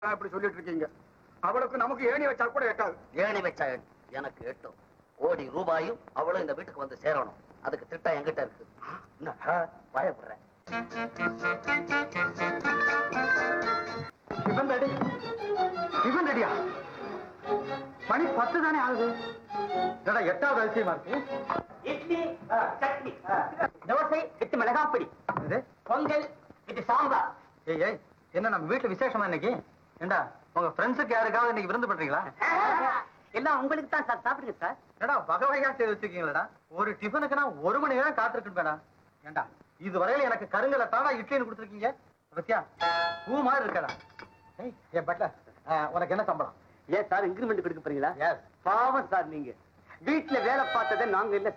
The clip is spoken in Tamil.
இப்படி சொல்லிட்டு இருக்கீங்க அவளுக்கு நமக்கு ஏணி வச்சா கூட எட்டாது ஏணி வச்சா எனக்கு எட்டும் கோடி ரூபாயும் அவளும் இந்த வீட்டுக்கு வந்து சேரணும் அதுக்கு திட்டம் என்கிட்ட இருக்கு என்ன, ஆ, பயப்படுறேன் இவன் ரெடி இவன் ரெடியா மணி பத்து தானே ஆகுது என்னடா எட்டாவது அதிசயமா இருக்கு இட்லி சட்னி தோசை வித்து மிளகாப்பொடி இது பொங்கல் வித்து சாம்பார் ஏய் ஏய் என்ன நம்ம வீட்டுல விசேஷமா இன்னைக்கு ஏண்டா உங்க ஃப்ரெண்ட்ஸுக்கு யாருக்காவது இன்னைக்கு விருந்து பண்றீங்களா எல்லாம் உங்களுக்கு தான் சார் சாப்பிடுங்க சார் ஏடா வகை வகையா செய்து வச்சிருக்கீங்களா ஒரு டிஃபனுக்கு நான் ஒரு மணி நேரம் காத்திருக்கேன் ஏண்டா இது வரையில எனக்கு கருங்கல தானா இட்லின்னு கொடுத்துருக்கீங்க பத்தியா பூ மாதிரி இருக்கடா ஏய் ஏ பட்லர் உனக்கு என்ன சம்பளம் ஏன் சார் இன்கிரிமெண்ட் கொடுக்க போறீங்களா எஸ் பாவம் சார் நீங்க வீட்டுல வேலை பார்த்ததை நாங்க இல்ல